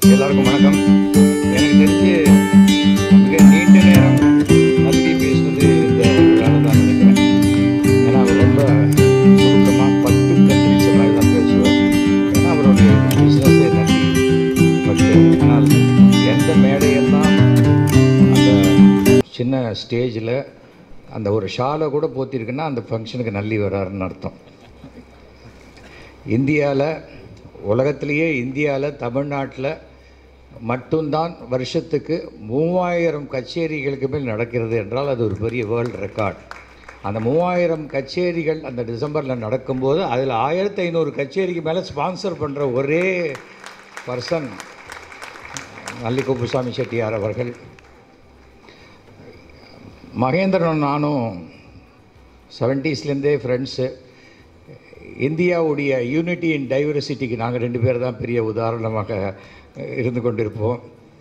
எல்லாருக்கும் வணக்கம் எனக்கு தெரிஞ்சு மிக நீண்ட நேரம் நம்பி பேசுனது இந்த வேலை தான் நினைக்கிறேன் ஏன்னா அவர் ரொம்ப சுருக்கமாக பத்து கத்திரிச்ச மாதிரி தான் பேசுவார் ஏன்னா அவருடைய பிஸ்னஸே நன்றி பட் ஆனால் எந்த மேடையெல்லாம் அந்த சின்ன ஸ்டேஜில் அந்த ஒரு ஷாலை கூட போத்திருக்குன்னா அந்த ஃபங்க்ஷனுக்கு நல்லி வராருன்னு அர்த்தம் இந்தியாவில் உலகத்திலேயே இந்தியாவில் தமிழ்நாட்டில் மட்டும்தான் வருஷத்துக்கு மூவாயிரம் கச்சேரிகளுக்கு மேல் நடக்கிறது என்றால் அது ஒரு பெரிய வேர்ல்டு ரெக்கார்ட் அந்த மூவாயிரம் கச்சேரிகள் அந்த டிசம்பரில் நடக்கும்போது அதில் ஆயிரத்தி ஐநூறு கச்சேரிக்கு மேலே ஸ்பான்சர் பண்ணுற ஒரே பர்சன் நல்லி குப்புசாமி செட்டியார் அவர்கள் மகேந்திரன் நானும் செவன்ட்டீஸ்லேருந்தே ஃப்ரெண்ட்ஸு இந்தியாவுடைய யூனிட்டி இன் டைவர்சிட்டிக்கு நாங்கள் ரெண்டு பேர் தான் பெரிய உதாரணமாக இருந்து கொண்டிருப்போம்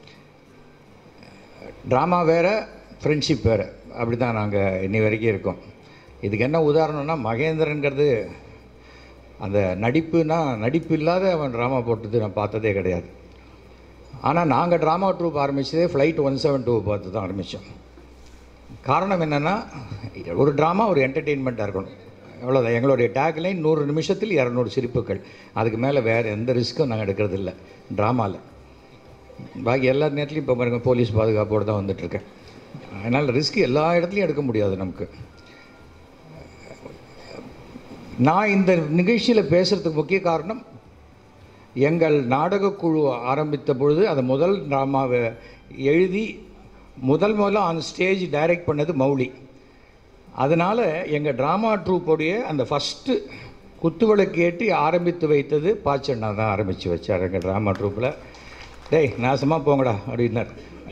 ட்ராமா வேறு ஃப்ரெண்ட்ஷிப் வேறு அப்படி தான் நாங்கள் இன்னி வரைக்கும் இருக்கோம் இதுக்கு என்ன உதாரணம்னா மகேந்திரன்கிறது அந்த நடிப்புனா நடிப்பு இல்லாத அவன் ட்ராமா போட்டது நான் பார்த்ததே கிடையாது ஆனால் நாங்கள் ட்ராமா ட்ரூப் ஆரம்பித்ததே ஃப்ளைட் ஒன் செவன் டூ பார்த்து தான் ஆரம்பித்தோம் காரணம் என்னென்னா ஒரு ட்ராமா ஒரு என்டர்டெயின்மெண்ட்டாக இருக்கணும் அவ்வளோதான் எங்களுடைய டேக்லைன் நூறு நிமிஷத்தில் இரநூறு சிரிப்புகள் அதுக்கு மேலே வேறு எந்த ரிஸ்க்கும் நாங்கள் எடுக்கிறது இல்லை ட்ராமாவில் பாக்கி எல்லா நேரத்துலையும் இப்போ பாருங்க போலீஸ் பாதுகாப்போடு தான் வந்துட்டுருக்கேன் அதனால் ரிஸ்க் எல்லா இடத்துலையும் எடுக்க முடியாது நமக்கு நான் இந்த நிகழ்ச்சியில் பேசுகிறதுக்கு முக்கிய காரணம் எங்கள் நாடகக்குழு ஆரம்பித்த பொழுது அதை முதல் ட்ராமாவை எழுதி முதல் முதல்ல ஆன் ஸ்டேஜ் டைரக்ட் பண்ணது மௌலி அதனால் எங்கள் ட்ராமா ட்ரூப்போடைய அந்த ஃபஸ்ட்டு குத்துவிளக்கு ஏற்றி ஆரம்பித்து வைத்தது பாச்சண்ணா தான் ஆரம்பித்து வச்சார் எங்கள் ட்ராமா ட்ரூப்பில் டேய் நாசமாக போங்கடா அப்படின்னார்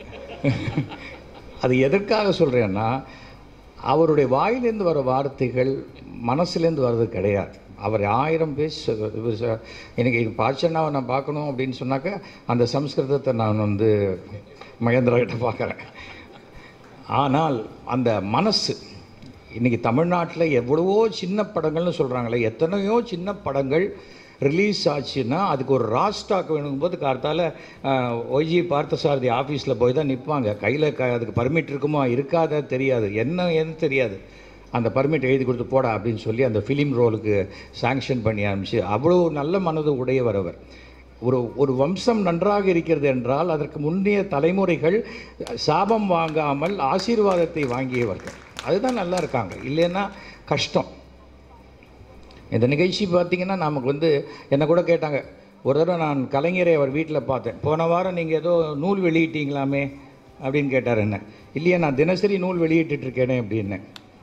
அது எதற்காக சொல்கிறேன்னா அவருடைய வாயிலேருந்து வர வார்த்தைகள் மனசுலேருந்து வர்றது கிடையாது அவர் ஆயிரம் பேர் எனக்கு பாச்சண்ணாவை நான் பார்க்கணும் அப்படின்னு சொன்னாக்க அந்த சம்ஸ்கிருதத்தை நான் வந்து மகேந்திரா கிட்ட பார்க்குறேன் ஆனால் அந்த மனசு இன்றைக்கி தமிழ்நாட்டில் எவ்வளவோ சின்ன படங்கள்னு சொல்கிறாங்களே எத்தனையோ சின்ன படங்கள் ரிலீஸ் ஆச்சுன்னா அதுக்கு ஒரு ரா ஸ்டாக் வேணுங்கும்போது கார்த்தால ஒய்ஜி பார்த்தசாரதி ஆஃபீஸில் போய் தான் நிற்பாங்க கையில் க அதுக்கு பர்மிட் இருக்குமா இருக்காதா தெரியாது என்ன ஏன்னு தெரியாது அந்த பர்மிட் எழுதி கொடுத்து போடா அப்படின்னு சொல்லி அந்த ஃபிலிம் ரோலுக்கு சாங்ஷன் பண்ணி ஆரம்பிச்சு அவ்வளோ நல்ல மனது உடையவர் அவர் ஒரு ஒரு வம்சம் நன்றாக இருக்கிறது என்றால் அதற்கு முந்தைய தலைமுறைகள் சாபம் வாங்காமல் ஆசீர்வாதத்தை வாங்கியவர்கள் அதுதான் நல்லா இருக்காங்க இல்லைன்னா கஷ்டம் இந்த நிகழ்ச்சி பார்த்திங்கன்னா நமக்கு வந்து என்னை கூட கேட்டாங்க ஒரு தடவை நான் கலைஞரை அவர் வீட்டில் பார்த்தேன் போன வாரம் நீங்கள் ஏதோ நூல் வெளியிட்டீங்களாமே அப்படின்னு கேட்டார் என்ன இல்லையா நான் தினசரி நூல் வெளியிட்டுருக்கேனே அப்படின்னு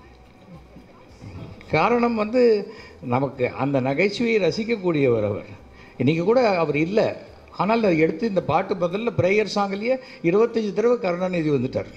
காரணம் வந்து நமக்கு அந்த நகைச்சுவையை ரசிக்கக்கூடியவர் அவர் இன்றைக்கி கூட அவர் இல்லை ஆனால் அதை எடுத்து இந்த பாட்டு முதல்ல ப்ரேயர் சாங்லேயே இருபத்தஞ்சி தடவை கருணாநிதி வந்துட்டார்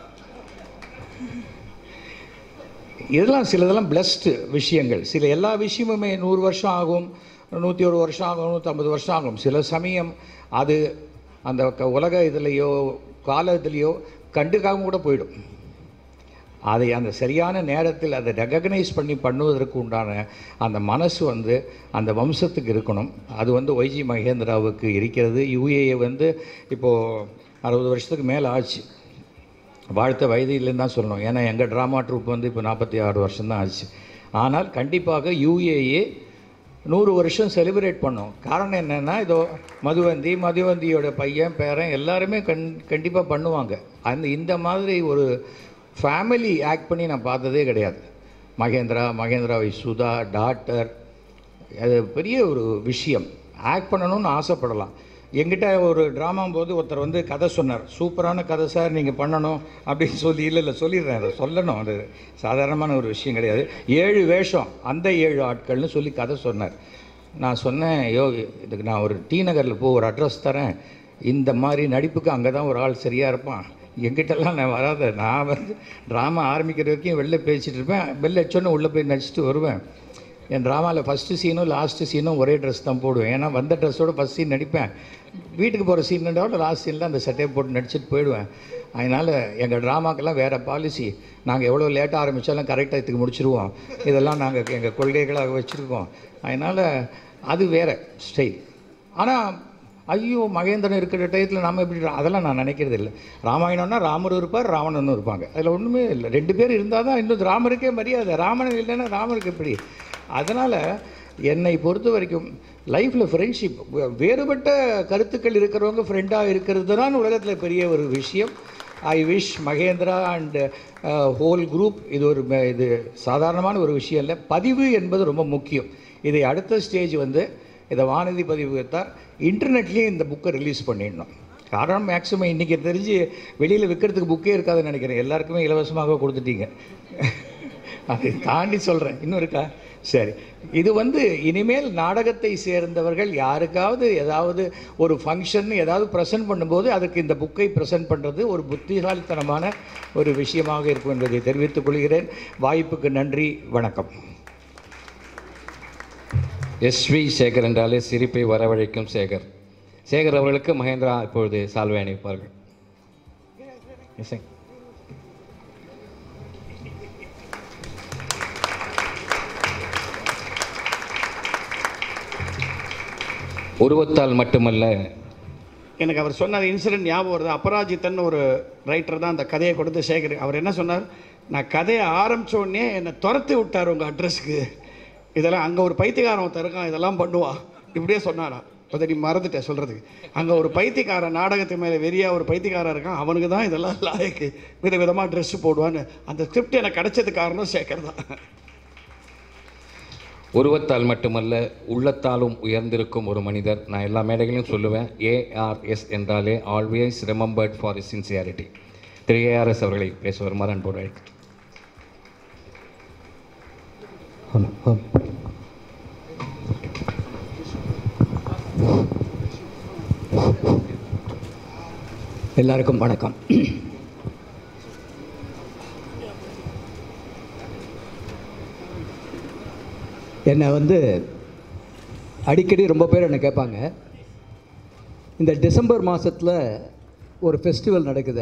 இதெல்லாம் சிலதெல்லாம் பிளஸ்டு விஷயங்கள் சில எல்லா விஷயமுமே நூறு வருஷம் ஆகும் நூற்றி ஒரு வருஷம் ஆகும் நூற்றம்பது வருஷம் ஆகும் சில சமயம் அது அந்த க- உலக இதுலேயோ கால இதுலேயோ கண்டுக்காம கூட போயிடும் அதை அந்த சரியான நேரத்தில் அதை ரெகக்னைஸ் பண்ணி பண்ணுவதற்கு உண்டான அந்த மனசு வந்து அந்த வம்சத்துக்கு இருக்கணும் அது வந்து ஒய்ஜி மகேந்திராவுக்கு இருக்கிறது யூஏஏ வந்து இப்போது அறுபது வருஷத்துக்கு மேலே ஆச்சு வாழ்த்த வயதில்லைன்னு தான் சொல்லணும் ஏன்னா எங்கள் ட்ராமா ட்ரூப் வந்து இப்போ நாற்பத்தி ஆறு வருஷம்தான் ஆச்சு ஆனால் கண்டிப்பாக யூஏஏ நூறு வருஷம் செலிப்ரேட் பண்ணோம் காரணம் என்னென்னா இதோ மதுவந்தி மதுவந்தியோட பையன் பேரன் எல்லாருமே கண் கண்டிப்பாக பண்ணுவாங்க அந்த இந்த மாதிரி ஒரு ஃபேமிலி ஆக்ட் பண்ணி நான் பார்த்ததே கிடையாது மகேந்திரா மகேந்திராவை சுதா டாக்டர் அது பெரிய ஒரு விஷயம் ஆக்ட் பண்ணணும்னு ஆசைப்படலாம் எங்கிட்ட ஒரு ட்ராமா போது ஒருத்தர் வந்து கதை சொன்னார் சூப்பரான கதை சார் நீங்கள் பண்ணணும் அப்படின்னு சொல்லி இல்லை இல்லை சொல்லிடுறேன் அதை சொல்லணும் அது சாதாரணமான ஒரு விஷயம் கிடையாது ஏழு வேஷம் அந்த ஏழு ஆட்கள்னு சொல்லி கதை சொன்னார் நான் சொன்னேன் யோ இதுக்கு நான் ஒரு டி நகரில் போ ஒரு அட்ரஸ் தரேன் இந்த மாதிரி நடிப்புக்கு அங்கே தான் ஒரு ஆள் சரியாக இருப்பான் எங்கிட்டலாம் நான் வராத நான் வந்து ட்ராமா ஆரம்பிக்கிற வரைக்கும் வெளில பேசிகிட்டு இருப்பேன் வெளில அடிச்சோன்னே உள்ளே போய் நடிச்சிட்டு வருவேன் என் ட்ராமாவில் ஃபஸ்ட்டு சீனும் லாஸ்ட்டு சீனும் ஒரே ட்ரெஸ் தான் போடுவேன் ஏன்னா வந்த ட்ரெஸ்ஸோட ஃபஸ்ட் சீன் நடிப்பேன் வீட்டுக்கு போகிற சீனோட லாஸ்ட் சீனில் அந்த சட்டையை போட்டு நடிச்சிட்டு போயிடுவேன் அதனால் எங்கள் ட்ராமாக்கெல்லாம் வேறு பாலிசி நாங்கள் எவ்வளோ லேட்டாக ஆரம்பித்தாலும் கரெக்டாக இதுக்கு முடிச்சிருவோம் இதெல்லாம் நாங்கள் எங்கள் கொள்கைகளாக வச்சுருக்கோம் அதனால் அது வேறு ஸ்டைல் ஆனால் ஐயோ மகேந்திரன் இருக்கிற டயத்தில் நாம் எப்படி ரா- அதெல்லாம் நான் நினைக்கிறது இல்லை ராமாயணம்னா ராமர் இருப்பார் ராவணனும் இருப்பாங்க அதில் ஒன்றுமே இல்லை ரெண்டு பேர் இருந்தால் தான் இன்னும் ராமருக்கே மரியாதை ராமன் இல்லைன்னா ராமருக்கு எப்படி அதனால் என்னை பொறுத்த வரைக்கும் லைஃப்பில் ஃப்ரெண்ட்ஷிப் வேறுபட்ட கருத்துக்கள் இருக்கிறவங்க ஃப்ரெண்டாக இருக்கிறது தான் உலகத்தில் பெரிய ஒரு விஷயம் I wish Mahendra and whole group இது ஒரு ம- இது சாதாரணமான ஒரு விஷயம் இல்லை பதிவு என்பது ரொம்ப முக்கியம் இதை அடுத்த ஸ்டேஜ் வந்து இதை வானதி பதிவுத்தார் இன்டர்நெட்லேயும் இந்த புக்கை ரிலீஸ் பண்ணிடணும் காரணம் மேக்ஸிமம் இன்றைக்கி தெரிஞ்சு வெளியில் விற்கிறதுக்கு புக்கே இருக்காதுன்னு நினைக்கிறேன் எல்லாருக்குமே இலவசமாக கொடுத்துட்டீங்க அதை தாண்டி சொல்கிறேன் இன்னும் இருக்கா சரி இது வந்து இனிமேல் நாடகத்தை சேர்ந்தவர்கள் யாருக்காவது ஏதாவது ஒரு ஃபங்க்ஷன் ஏதாவது ப்ரெசென்ட் பண்ணும்போது அதுக்கு இந்த புக்கை ப்ரெசென்ட் பண்ணுறது ஒரு புத்திசாலித்தனமான ஒரு விஷயமாக இருக்கும் என்பதை தெரிவித்துக் கொள்கிறேன் வாய்ப்புக்கு நன்றி வணக்கம் எஸ்வி சேகர் என்றாலே சிரிப்பை வரவழைக்கும் சேகர் சேகர் அவர்களுக்கு மகேந்திரா இப்பொழுது சால்வை அணிவிப்பார்கள் Yes, sir. உருவத்தால் மட்டுமல்ல எனக்கு அவர் சொன்ன இன்சிடென்ட் ஞாபகம் வருது அபராஜித்தன் ஒரு ரைட்டர் தான் அந்த கதையை கொடுத்து சேகர் அவர் என்ன சொன்னார் நான் கதையை ஆரம்பிச்ச உடனே என்னை துரத்தி விட்டார் உங்கள் அட்ரஸ்க்கு இதெல்லாம் அங்கே ஒரு பைத்தியக்காரன் ஒருத்தன் இருக்கான் இதெல்லாம் பண்ணுவான் இப்படியே சொன்னாராம் அதை நீ மறந்துட்டேன் சொல்கிறதுக்கு அங்கே ஒரு பைத்தியக்காரன் நாடகத்து மேலே வெறியா ஒரு பைத்தியக்காரன் இருக்கான் அவனுக்கு தான் இதெல்லாம் லாயக்கு வித விதமாக ட்ரெஸ்ஸு போடுவான்னு அந்த ஸ்கிரிப்ட் எனக்கு கிடைச்சது காரணம் சேகர் தான் உருவத்தால் மட்டுமல்ல உள்ளத்தாலும் உயர்ந்திருக்கும் ஒரு மனிதர் நான் எல்லா மேடைகளையும் சொல்லுவேன் ஏஆர்எஸ் என்றாலே always remembered for his sincerity Thiru ARS அவர்களை பேச வருமாறு அன்போடு அழைக்கிறேன். எல்லாருக்கும் வணக்கம் என்னை வந்து அடிக்கடி ரொம்ப பேர் என்னை கேட்பாங்க இந்த டிசம்பர் மாதத்தில் ஒரு ஃபெஸ்டிவல் நடக்குது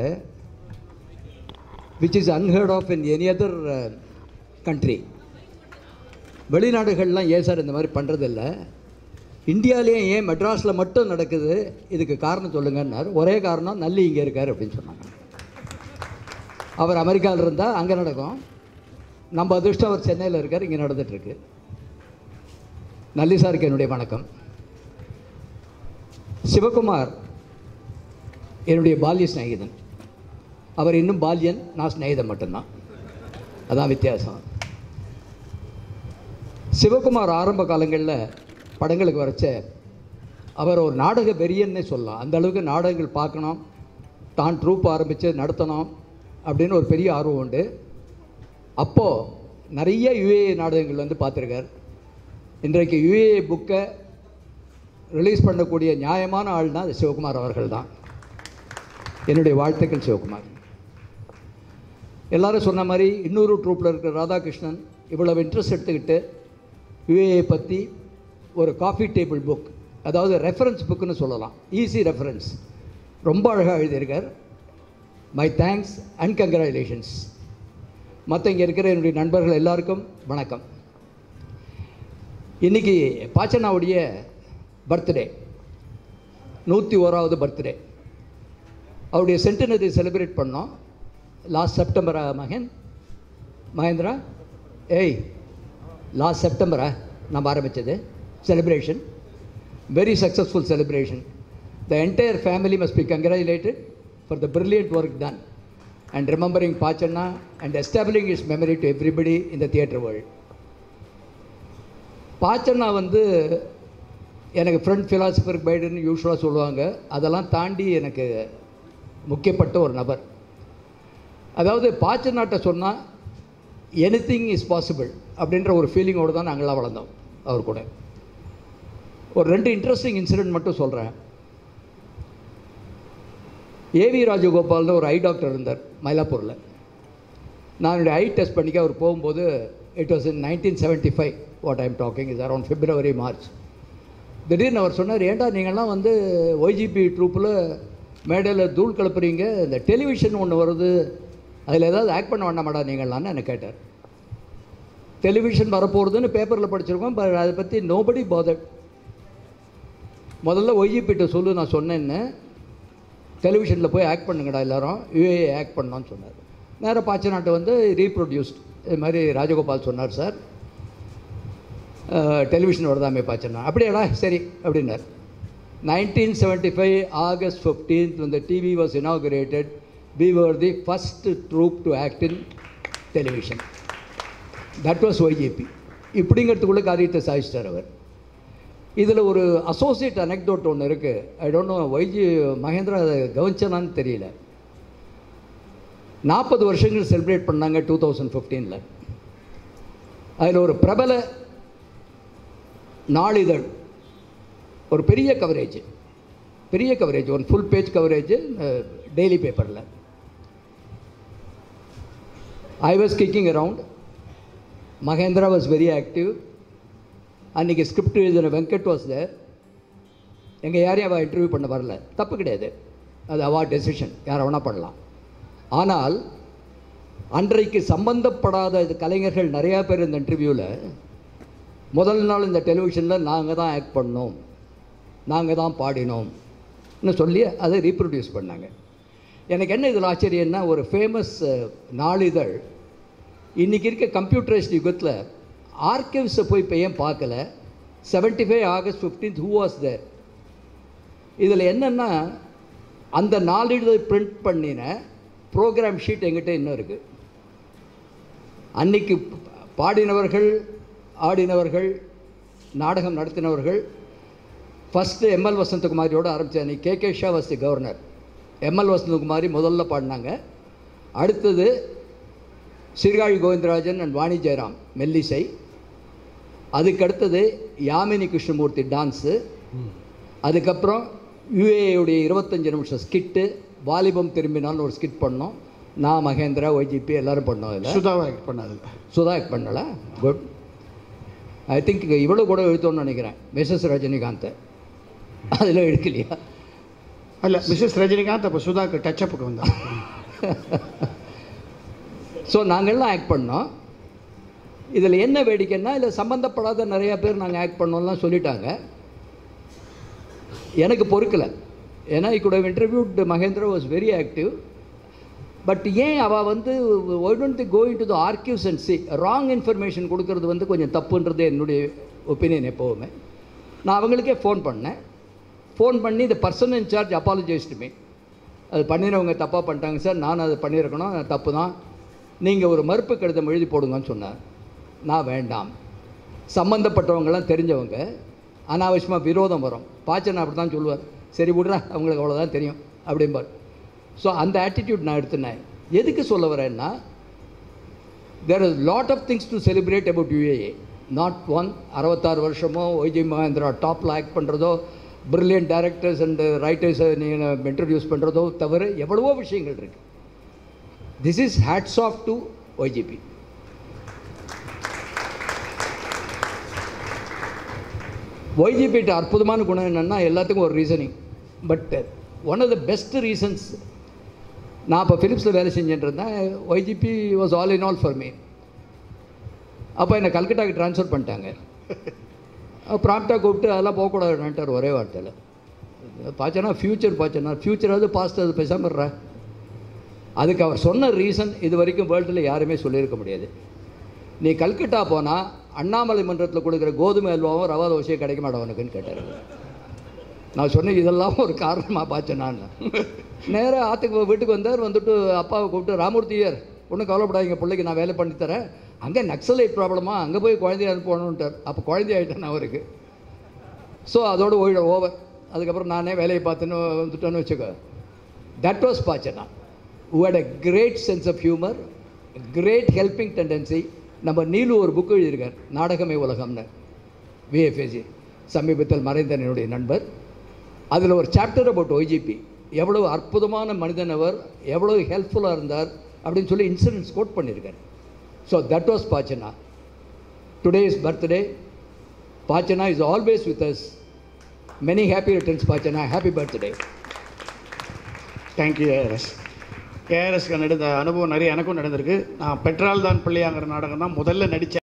which is unheard of in any other country வெளிநாடுகள்லாம் ஏன் சார் இந்த மாதிரி பண்ணுறதில்ல இந்தியாவிலேயே ஏன் மெட்ராஸில் மட்டும் நடக்குது இதுக்கு காரணம் சொல்லுங்கன்னார் ஒரே காரணம் நல்லி இங்கே இருக்கார் அப்படின்னு சொன்னாங்க அவர் அமெரிக்காவில் இருந்தால் அங்கே நடக்கும் நம்ம அதிர்ஷ்டம் அவர் சென்னையில் இருக்கார் இங்கே நடந்துகிட்ருக்கு நல்லி சாருக்கு என்னுடைய வணக்கம் சிவகுமார் என்னுடைய பால்ய சிநேகிதன் அவர் இன்னும் பால்யன் நான் சிநேகிதன் மட்டும்தான் அதான் வித்தியாசம் சிவகுமார் ஆரம்ப காலங்களில் படங்களுக்கு வரைச்ச அவர் ஒரு நாடக வெறியன்னே சொல்லலாம் அந்த அளவுக்கு நாடகங்கள் பார்க்கணும் தான் ட்ரூப் ஆரம்பித்து நடத்தணும் அப்படின்னு ஒரு பெரிய ஆர்வம் உண்டு அப்போது நிறைய யுஏஏ நாடகங்கள் வந்து பார்த்துருக்கார் இன்றைக்கு யுஏஏ புக்கை ரிலீஸ் பண்ணக்கூடிய நியாயமான ஆள்னா அது சிவகுமார் அவர்கள் தான் என்னுடைய வாழ்த்துக்கள் சிவகுமார் எல்லாரும் சொன்ன மாதிரி இன்னொரு ட்ரூப்பில் இருக்கிற ராதாகிருஷ்ணன் இவ்வளவு இன்ட்ரெஸ்ட் எடுத்துக்கிட்டு யுஏஏ பற்றி ஒரு காஃபி டேபிள் புக் அதாவது ரெஃபரன்ஸ் புக்குன்னு சொல்லலாம் ஈஸி ரெஃபரன்ஸ் ரொம்ப அழகாக எழுதியிருக்கார் மை தேங்க்ஸ் அண்ட் கங்க்ராச்சுலேஷன்ஸ் மற்ற இங்கே இருக்கிற என்னுடைய நண்பர்கள் எல்லாருக்கும் வணக்கம் இன்றைக்கி பாச்சனாவுடைய பர்த்டே நூற்றி ஓராவது பர்த்டே அவருடைய சென்டினரி செலிப்ரேட் பண்ணோம் லாஸ்ட் செப்டம்பரா மகன் மகேந்திரா ஏய் லாஸ்ட் செப்டம்பரா நம்ம ஆரம்பித்தது celebration very successful celebration the entire family must be congratulated for the brilliant work done and remembering Pachanna and establishing his memory to everybody in the theatre world Pachanna வந்து எனக்கு friend philosopher கைடுன்னு யூஸ்வலாக சொல்லுவாங்க அதெல்லாம் தாண்டி எனக்கு முக்கியப்பட்ட ஒரு நபர் அதாவது பாச்சண்ணாட்ட சொன்னால் எனிதிங் இஸ் பாசிபிள் அப்படின்ற ஒரு ஃபீலிங்கோடு தான் நாங்களாம் வளர்ந்தோம் அவர் கூட ஒரு ரெண்டு இன்ட்ரெஸ்டிங் இன்சிடென்ட் மட்டும் சொல்கிறேன் ஏவி ராஜகோபால்னு ஒரு ஐ டாக்டர் இருந்தார் மயிலாப்பூரில் நான் என்னுடைய ஐ டெஸ்ட் பண்ணிக்க அவர் போகும்போது it was in nineteen seventy five what I'm talking is around February March திடீர்னு அவர் சொன்னார் ஏன்டா நீங்கள்லாம் வந்து ஒய்ஜிபி ட்ரூப்பில் மேடையில் தூள் கிளப்புறீங்க இந்த டெலிவிஷன் ஒன்று வருது அதில் ஏதாவது ஆக்ட் பண்ண வேண்டாமாடா நீங்களான்னு என்னை கேட்டார் டெலிவிஷன் வரப்போகிறதுன்னு பேப்பரில் படிச்சிருக்கோம் பட் அதை பற்றி நோபடி போதட் முதல்ல ஒய்ஜிபிட்ட சொல்லு நான் சொன்னேன்னு டெலிவிஷனில் போய் ஆக்ட் பண்ணுங்கடா எல்லாரும் யூஏ ஆக்ட் பண்ணோன்னு சொன்னார் நேராக பாச்சநாட்டை வந்து ரீப்ரொடியூஸ்ட் இது மாதிரி ராஜகோபால் சொன்னார் சார் டெலிவிஷன் வருதாமே பாச்சனா அப்படியாடா சரி அப்படின்னார் nineteen seventy five August fifteenth when the TV was inaugurated we were the first troop to act in television that was YGP இப்படிங்கிறதுக்குள்ள காரியத்தை சாதிச்சிட்டார் அவர் இதில் ஒரு அசோசியேட் அனெக்டோட் ஒன்று இருக்குது I don't know YG Mahendra அதை கவனிச்சனான்னு தெரியல நாற்பது வருஷங்கள் செலிப்ரேட் பண்ணாங்க டூ தௌசண்ட் ஃபிஃப்டீனில் அதில் ஒரு பிரபல நாளிதழ் ஒரு பெரிய கவரேஜ் பெரிய coverage one full page coverage daily பேப்பரில் I was kicking around Mahendra was very active அன்றைக்கி ஸ்கிரிப்ட் எழுதின வெங்கட் வாஸ் தேர் எங்கள் யாரையும் அவள் இன்டர்வியூ பண்ண வரல தப்பு கிடையாது அது அவா டெசிஷன் யாரை வேணால் பண்ணலாம் ஆனால் அன்றைக்கு சம்பந்தப்படாத இது கலைஞர்கள் நிறையா பேர் இந்த இன்டர்வியூவில் முதல் நாள் இந்த டெலிவிஷனில் நாங்கள் தான் ஆக்ட் பண்ணோம் நாங்கள் தான் பாடினோம்னு சொல்லி அதை ரீப்ரொடியூஸ் பண்ணாங்க எனக்கு என்ன இதில் ஆச்சரியம்னா ஒரு ஃபேமஸ் நாளிதழ் இன்றைக்கி இருக்க கம்ப்யூட்டரைஸ்ட் யுகத்தில் ஆர்கிவ்ஸை போய் இப்போ ஏன் பார்க்கல seventy five August fifteenth who was there இதில் என்னென்னா அந்த நாளிதழை பிரிண்ட் பண்ணின ப்ரோக்ராம் ஷீட் எங்கிட்ட இன்னும் இருக்குது அன்னைக்கு பாடினவர்கள் ஆடினவர்கள் நாடகம் நடத்தினவர்கள் ஃபஸ்ட்டு எம்எல் வசந்தகுமாரியோடு ஆரம்பித்த அன்னைக்கு K K Shah was the governor ML Vasanthakumari முதல்ல பாடினாங்க அடுத்தது சீர்காழி கோவிந்தராஜன் அண்ட் வாணி ஜெயராம் மெல்லிசை அதுக்கடுத்தது யாமினி கிருஷ்ணமூர்த்தி டான்ஸு அதுக்கப்புறம் யுஏயுடைய இருபத்தஞ்சு நிமிஷம் ஸ்கிட்டு வாலிபம் திரும்பினான்னு ஒரு ஸ்கிட் பண்ணோம் நான் மகேந்திரா ஒய்ஜிபி எல்லாரும் பண்ணோம் அதில் சுதாவை ஆக்ட் பண்ணாது சுதா ஆக்ட் பண்ணல குட் ஐ திங்க் இவ்வளோ கூட எழுத்தோன்னு நினைக்கிறேன் மிஸ்ஸஸ் ரஜினிகாந்த் அதில் எடுக்கலையா அல்ல மிஸ்ஸஸ் ரஜினிகாந்த் அப்போ சுதாக்கு டச்சப்புக்கு வந்தார் ஸோ நாங்கள்லாம் ஆக்ட் பண்ணோம் இதில் என்ன வேடிக்கைன்னா இதில் சம்மந்தப்படாத நிறையா பேர் நாங்கள் ஆக்ட் பண்ணோம்லாம் சொல்லிட்டாங்க எனக்கு பொறுக்கலை ஏன்னா இ good interviewed Mahendra was very active but ஏன் அவள் வந்து why don't the going to the archives and see wrong information கொடுக்கறது வந்து கொஞ்சம் தப்புன்றது என்னுடைய ஒப்பீனியன் எப்போவுமே நான் அவங்களுக்கே ஃபோன் பண்ணேன் ஃபோன் பண்ணி இந்த பர்சன் இன்சார்ஜ் அப்பாலஜைஸ்டு மீ அது பண்ணினவங்க தப்பாக பண்ணிட்டாங்க சார் நான் அதை பண்ணியிருக்கணும் அது தப்பு தான் நீங்கள் ஒரு மறுப்பு கடிதம் எழுதி போடுங்கன்னு சொன்னார் நான் வேண்டாம் சம்மந்தப்பட்டவங்கெல்லாம் தெரிஞ்சவங்க அனாவசியமாக விரோதம் வரும் பாச்சன் அப்படி தான் சொல்லுவார் சரி விட்றா அவங்களுக்கு அவ்வளோதான் தெரியும் அப்படிம்பார் ஸோ அந்த ஆட்டிடியூட் நான் எடுத்துனேன் எதுக்கு சொல்ல வரேன்னா there is lot of things to celebrate about UAA not one அறுபத்தாறு வருஷமோ ஒய்ஜி மகேந்திரா டாப்பில் ஆக்ட் பண்ணுறதோ பிரில்லியன்ட் டேரக்டர்ஸ் அண்ட் ரைட்டர்ஸை நீங்கள் இன்ட்ரடியூஸ் பண்ணுறதோ தவிர எவ்வளவோ விஷயங்கள் இருக்குது this is hats off to YGP ஒய்ஜிபிட்ட அற்புதமான குணம் என்னென்னா எல்லாத்துக்கும் ஒரு reasoning but one of the best reasons நான் இப்போ ஃபிலிப்ஸில் வேலை செஞ்சுட்டு இருந்தேன் YGP was all in all for me அப்போ என்னை கல்கட்டாக்கு ட்ரான்ஸ்ஃபர் பண்ணிட்டாங்க ப்ராப்டாக கூப்பிட்டு அதெல்லாம் போகக்கூடாதுன்ட்டார் ஒரே வார்த்தையில் பாச்சனா ஃப்யூச்சர் பாச்சனா ஃப்யூச்சராவது பாஸ்ட் அது பேசாமல் இருற அதுக்கு அவர் சொன்ன ரீசன் இது வரைக்கும் வேர்ல்டில் யாருமே சொல்லியிருக்க முடியாது நீ கல்கட்டா போனால் அண்ணாமலை மன்றத்தில் கொடுக்குற கோதுமை அல்வாவும் ரவா தோசையும் கிடைக்க மாட்டேன் உனக்குன்னு கேட்டார் நான் சொன்னேன் இதெல்லாம் ஒரு காரணமாக பார்த்தேன் நான் நேராக ஆற்றுக்கு வீட்டுக்கு வந்தார் வந்துட்டு அப்பாவை கூப்பிட்டு ராமூர்த்தியர் ஒன்றும் கவலைப்படாதீங்க பிள்ளைக்கு நான் வேலை பண்ணி தரேன் அங்கே நக்சலைட் ப்ராப்ளமா அங்கே போய் குழந்தைய அனுப்பணுன்ட்டார் அப்போ குழந்தை ஆகிட்டேன் அவருக்கு ஸோ அதோட ஓய்ட ஓவர் அதுக்கப்புறம் நானே வேலையை பார்த்துன்னு வந்துட்டேன்னு வச்சுக்கோ that was Pachana who had a great sense of humor great helping tendency நம்ம நீலு ஒரு புக் எழுதியிருக்கார் நாடகமே உலகம்னு விஎஃப்ஏசி சமீபத்தில் மறைந்த என்னுடைய நண்பர் அதில் ஒரு சாப்டர் அபவுட் ஒய்ஜிபி எவ்வளவு அற்புதமான மனிதன் அவர் எவ்வளவு ஹெல்ப்ஃபுல்லாக இருந்தார் அப்படின்னு சொல்லி இன்சிடென்ட்ஸ் கோட் பண்ணியிருக்கார் so that was Pachana today is birthday Pachana is always with us many happy returns Pachana happy birthday thank you ARS ஏஆர்எஸ்க்கு நடந்த அனுபவம் நிறைய எனக்கும் நடந்திருக்கு நான் பெட்ரால் தான் பிள்ளையாங்கிற நாடகம் தான் முதல்ல நடித்தேன்